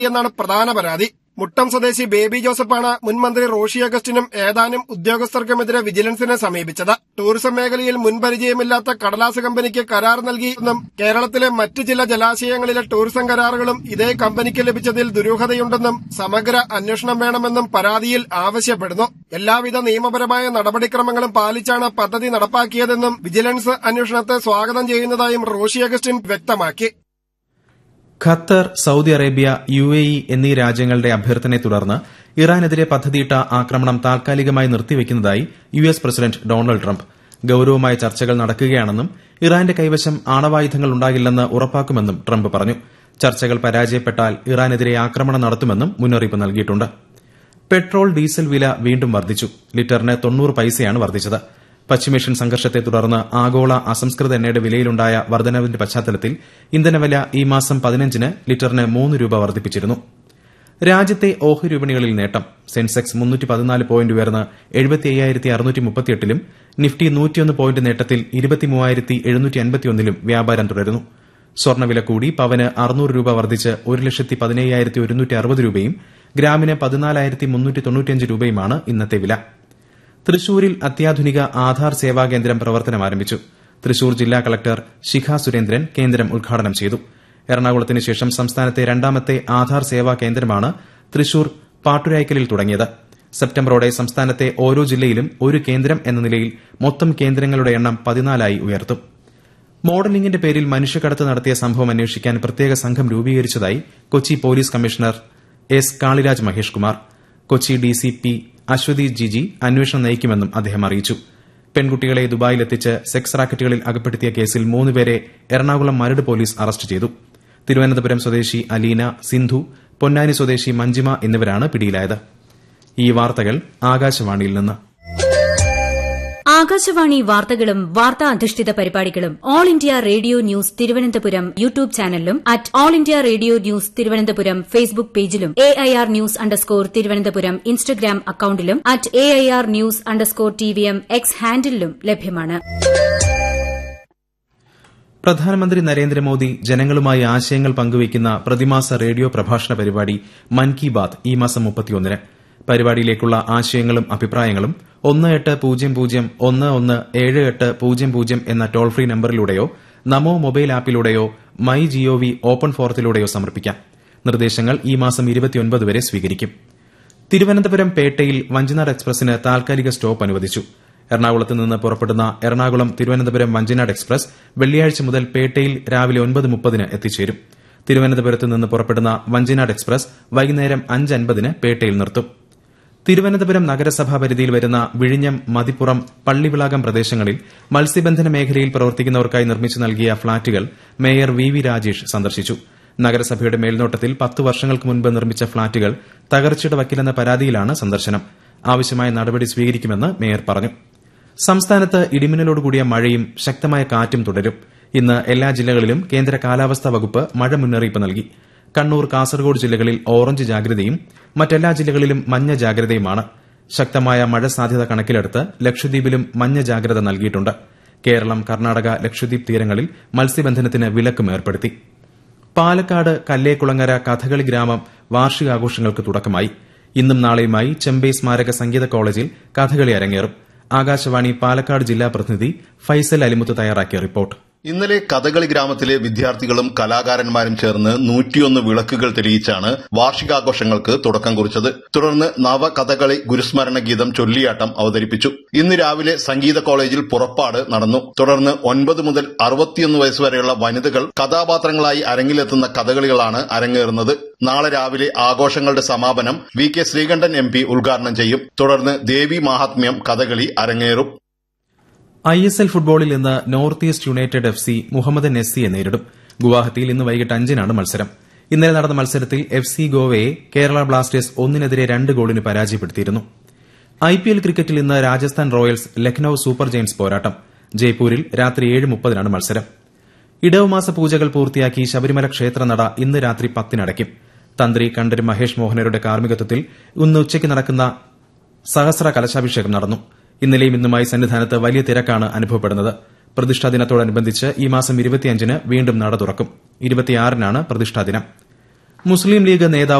എന്നാണ് പ്രധാന പരാതി മുട്ടം സ്വദേശി ബേബി ജോസഫാണ് മുൻ മന്ത്രി റോഷി അഗസ്റ്റിനും ഏതാനും ഉദ്യോഗസ്ഥർക്കുമെതിരെ വിജിലൻസിനെ സമീപിച്ചത് ടൂറിസം മേഖലയിൽ മുൻപരിചയമില്ലാത്ത കടലാസ് കമ്പനിക്ക് കരാർ നൽകിയെന്നും കേരളത്തിലെ മറ്റ് ചില ജലാശയങ്ങളിലെ ടൂറിസം കരാറുകളും ഇതേ കമ്പനിക്ക് ലഭിച്ചതിൽ ദുരൂഹതയുണ്ടെന്നും സമഗ്ര അന്വേഷണം വേണമെന്നും പരാതിയിൽ ആവശ്യപ്പെടുന്നു എല്ലാവിധ നിയമപരമായ നടപടിക്രമങ്ങളും പാലിച്ചാണ് പദ്ധതി നടപ്പാക്കിയതെന്നും വിജിലൻസ് അന്വേഷണത്തെ സ്വാഗതം ചെയ്യുന്നതായും റോഷി അഗസ്റ്റിൻ വ്യക്തമാക്കി Qatar Saudi Arabia U A E എന്നീ രാജ്യങ്ങളുടെ അഭ്യർത്ഥനയെ തുടർന്ന് ഇറാനെതിരെ പദ്ധതിയിട്ട ആക്രമണം താൽക്കാലികമായി നിർത്തിവെക്കുന്നതായി U S president Donald Trump ഗൌരവമായ ചർച്ചകൾ നടക്കുകയാണെന്നും ഇറാന്റെ കൈവശം ആണവായുധങ്ങൾ ഉണ്ടാകില്ലെന്ന് ഉറപ്പാക്കുമെന്നും ട്രംപ് പറഞ്ഞു ചർച്ചകൾ പരാജയപ്പെട്ടാൽ ഇറാനെതിരെ ആക്രമണം നടത്തുമെന്നും മുന്നറിയിപ്പ് നൽകിയിട്ടുണ്ട് പെട്രോൾ ഡീസൽ വില വീണ്ടും വർദ്ധിച്ചു ലിറ്ററിന് തൊണ്ണൂറ് പൈസയാണ് വർദ്ധിച്ചത് പശ്ചിമേഷ്യൻ സംഘർഷത്തെ തുടർന്ന് ആഗോള അസംസ്കൃത എണ്ണയുടെ വിലയിലുണ്ടായ വർധനവിന്റെ പശ്ചാത്തലത്തിൽ ഇന്ധനവില ഈ മാസം പതിനഞ്ചിന് ലിറ്ററിന് മൂന്ന് രൂപ വർദ്ധിപ്പിച്ചിരുന്നു രാജ്യത്തെ ഓഹരി വിപണികളിൽ നേട്ടം സെൻസെക്സ് മുന്നൂറ്റി പതിനാല് പോയിന്റ് ഉയർന്ന് എഴുപത്തി അയ്യായിരത്തി അറുന്നൂറ്റി മുപ്പത്തിയെട്ടിലും നിഫ്റ്റി നൂറ്റിയൊന്ന് പോയിന്റ് നേട്ടത്തിൽ ഇരുപത്തിമൂവായിരത്തി എഴുന്നൂറ്റി അൻപത്തിയൊന്നിലും വ്യാപാരം തുടരുന്നു സ്വർണ്ണവില കൂടി പവന് അറുന്നൂറ് രൂപ വർദ്ധിച്ച് ഒരു ലക്ഷത്തി പതിനയ്യായിരത്തി ഒരുന്നൂറ്റി അറുപത് രൂപയും ഗ്രാമിന് പതിനാലായിരത്തി മുന്നൂറ്റി തൊണ്ണൂറ്റിയഞ്ച് രൂപയുമാണ് ഇന്നത്തെ വില തൃശൂരിൽ അത്യാധുനിക ആധാർ സേവാ കേന്ദ്രം പ്രവർത്തനം ആരംഭിച്ചു തൃശൂർ ജില്ലാ കളക്ടർ ശിഖ സുരേന്ദ്രൻ കേന്ദ്രം ഉദ്ഘാടനം ചെയ്തു എറണാകുളത്തിന് ശേഷം സംസ്ഥാനത്തെ രണ്ടാമത്തെ ആധാർ സേവാ കേന്ദ്രമാണ് തൃശൂർ പാട്ടുരായ്ക്കലിൽ തുടങ്ങിയത് സെപ്റ്റംബറോടെ സംസ്ഥാനത്തെ ഓരോ ജില്ലയിലും ഒരു കേന്ദ്രം എന്ന നിലയിൽ മൊത്തം കേന്ദ്രങ്ങളുടെ എണ്ണം പതിനാലായി ഉയർത്തും മോഡലിംഗിന്റെ പേരിൽ മനുഷ്യക്കടത്ത് നടത്തിയ സംഭവം അന്വേഷിക്കാൻ പ്രത്യേക സംഘം രൂപീകരിച്ചതായി Kochi police commissioner S Kaliraj Mahesh Kumar Kochi DCP Aswathy Jiji അന്വേഷണം നയിക്കുമെന്നും അദ്ദേഹം അറിയിച്ചു പെൺകുട്ടികളെ ദുബായിലെത്തിച്ച് സെക്സ് റാക്കറ്റുകളിൽ അകപ്പെടുത്തിയ കേസിൽ മൂന്നുപേരെ എറണാകുളം മരട് പോലീസ് അറസ്റ്റ് ചെയ്തു തിരുവനന്തപുരം സ്വദേശി അലീന സിന്ധു പൊന്നാനി സ്വദേശി മഞ്ജിമ എന്നിവരാണ് പിടിയിലായത് ഈ വാർത്തകൾ ആകാശവാണിയിൽ നിന്ന് ആകാശവാണി വാർത്തകളും വാർത്താ അധിഷ്ഠിത പരിപാടികളും All India Radio news Thiruvananthapuram YouTube ചാനലിലും at All India Radio news Thiruvananthapuram Facebook പേജിലും A I R news underscore Thiruvananthapuram Instagram അക്കൌണ്ടിലും at A I R news underscore T V M X ഹാൻഡിലും ലഭ്യമാണ് പ്രധാനമന്ത്രി നരേന്ദ്രമോദി ജനങ്ങളുമായി ആശയങ്ങൾ പങ്കുവയ്ക്കുന്ന പ്രതിമാസ റേഡിയോ പ്രഭാഷണ പരിപാടി മൻ കി ബാത് ഈ മാസം മുപ്പത്തിയൊന്നിന് പരിപാടിയിലേക്കുള്ള ആശയങ്ങളും അഭിപ്രായങ്ങളും ഒന്ന് എട്ട് പൂജ്യം പൂജ്യം ഒന്ന് ഒന്ന് ഏഴ് എട്ട് പൂജ്യം പൂജ്യം എന്ന ടോൾ ഫ്രീ നമ്പറിലൂടെയോ നമോ മൊബൈൽ ആപ്പിലൂടെയോ മൈ ജിഒവി ഓപ്പൺ ഫോറത്തിലൂടെയോ സമർപ്പിക്കാം നിർദ്ദേശങ്ങൾ ഈ മാസം ഇരുപത്തിയൊൻപത് വരെ സ്വീകരിക്കും തിരുവനന്തപുരം പേട്ടയിൽ വഞ്ചിനാട് എക്സ്പ്രസിന് താൽക്കാലിക സ്റ്റോപ്പ് അനുവദിച്ചു എറണാകുളത്ത് നിന്ന് പുറപ്പെടുന്ന എറണാകുളം തിരുവനന്തപുരം വഞ്ചിനാട് എക്സ്പ്രസ് വെള്ളിയാഴ്ച മുതൽ പേട്ടയിൽ രാവിലെ ഒൻപത് മുപ്പതിന് എത്തിച്ചേരും തിരുവനന്തപുരത്ത് നിന്ന് പുറപ്പെടുന്ന വഞ്ചിനാട് എക്സ്പ്രസ് വൈകുന്നേരം അഞ്ച് അൻപതിന് പേട്ടയിൽ നിർത്തും തിരുവനന്തപുരം നഗരസഭാ പരിധിയിൽ വരുന്ന വിഴിഞ്ഞം മതിപ്പുറം പള്ളിവിളാകം പ്രദേശങ്ങളിൽ മത്സ്യബന്ധന മേഖലയിൽ പ്രവർത്തിക്കുന്നവർക്കായി നിർമ്മിച്ചു നൽകിയ ഫ്ളാറ്റുകൾ മേയർ വി വി രാജേഷ് സന്ദർശിച്ചു നഗരസഭയുടെ മേൽനോട്ടത്തിൽ പത്ത് വർഷങ്ങൾക്ക് മുൻപ് നിർമ്മിച്ച ഫ്ളാറ്റുകൾ തകർച്ചയുടെ വക്കിലെന്ന പരാതിയിലാണ് സന്ദർശനം ആവശ്യമായ നടപടി സ്വീകരിക്കുമെന്ന് മേയർ പറഞ്ഞു സംസ്ഥാനത്ത് ഇടിമിന്നലോടുകൂടിയ മഴയും ശക്തമായ കാറ്റും തുടരും ഇന്ന് എല്ലാ ജില്ലകളിലും കേന്ദ്ര കാലാവസ്ഥാ വകുപ്പ് മഴ മുന്നറിയിപ്പ് നൽകി കണ്ണൂർ കാസർഗോഡ് ജില്ലകളിൽ ഓറഞ്ച് ജാഗ്രതയും മറ്റെല്ലാ ജില്ലകളിലും മഞ്ഞ ജാഗ്രതയുമാണ് ശക്തമായ മഴ സാധ്യത കണക്കിലെടുത്ത് ലക്ഷദ്വീപിലും മഞ്ഞ ജാഗ്രത നൽകിയിട്ടുണ്ട് കേരളം കർണാടക ലക്ഷദ്വീപ് തീരങ്ങളിൽ മത്സ്യബന്ധനത്തിന് വിലക്കും ഏർപ്പെടുത്തി പാലക്കാട് കല്ലേക്കുളങ്ങര കഥകളി ഗ്രാമം വാർഷികാഘോഷങ്ങൾക്ക് തുടക്കമായി ഇന്നും നാളെയുമായി ചെമ്പൈ സ്മാരക സംഗീത കോളേജിൽ കഥകളി അരങ്ങേറും ആകാശവാണി പാലക്കാട് ജില്ലാ പ്രതിനിധി ഫൈസൽ അലിമുത്ത് തയ്യാറാക്കിയ റിപ്പോർട്ട് ഇന്നലെ കഥകളി ഗ്രാമത്തിലെ വിദ്യാർത്ഥികളും കലാകാരന്മാരും ചേർന്ന് നൂറ്റിയൊന്ന് വിളക്കുകൾ തെളിയിച്ചാണ് വാർഷികാഘോഷങ്ങൾക്ക് തുടക്കം കുറിച്ചത് തുടർന്ന് നവകഥകളി ഗുരുസ്മരണ ഗീതം ചൊല്ലിയാട്ടം അവതരിപ്പിച്ചു ഇന്ന് രാവിലെ സംഗീത കോളേജിൽ പുറപ്പാട് നടന്നു തുടർന്ന് ഒൻപത് മുതൽ അറുപത്തിയൊന്ന് വയസ്സുവരെയുള്ള വനിതകൾ കഥാപാത്രങ്ങളായി അരങ്ങിലെത്തുന്ന കഥകളികളാണ് അരങ്ങേറുന്നത് നാളെ രാവിലെ ആഘോഷങ്ങളുടെ സമാപനം V K Sreekantan M P ഉദ്ഘാടനം ചെയ്യും തുടർന്ന് ദേവി മാഹാത്മ്യം കഥകളി അരങ്ങേറും ഐ എസ് എൽ ഫുട്ബോളിൽ ഇന്ന് North East United F C Mohammedan S സിയെ നേരിടും ഗുവാഹത്തിയിൽ ഇന്ന് വൈകിട്ട് അഞ്ചിനാണ് മത്സരം ഇന്നലെ നടന്ന മത്സരത്തിൽ എഫ് സി ഗോവയെ കേരള ബ്ലാസ്റ്റേഴ്സ് ഒന്നിനെതിരെ രണ്ട് ഗോളിന് പരാജയപ്പെടുത്തിയിരുന്നു ഐ പി എൽ ക്രിക്കറ്റിൽ ഇന്ന് Rajasthan Royals Lucknow Super Giants പോരാട്ടം ജയ്പൂരിൽ രാത്രി ഏഴ് മുപ്പതിനാണ് മത്സരം ഇടവമാസ പൂജകൾ പൂർത്തിയാക്കി ശബരിമല ക്ഷേത്രനട ഇന്ന് രാത്രി പത്തിനടയ്ക്കും തന്ത്രി കണ്ഠര് മഹേഷ് മോഹനരുടെ കാർമ്മികത്വത്തിൽ ഇന്ന് ഉച്ചയ്ക്ക് നടക്കുന്ന സഹസ്ര കലശാഭിഷേകം നടന്നു ഇന്നലെയും ഇന്നുമായി സന്നിധാനത്ത് വലിയ തിരക്കാണ് അനുഭവപ്പെടുന്നത് പ്രതിഷ്ഠാ ദിനത്തോടനുബന്ധിച്ച് ഈ മാസം ഇരുപത്തിയഞ്ചിന് വീണ്ടും നട തുറക്കും ഇരുപത്തിയാറിനാണ് പ്രതിഷ്ഠാ ദിനം മുസ്ലിം ലീഗ് നേതാവ്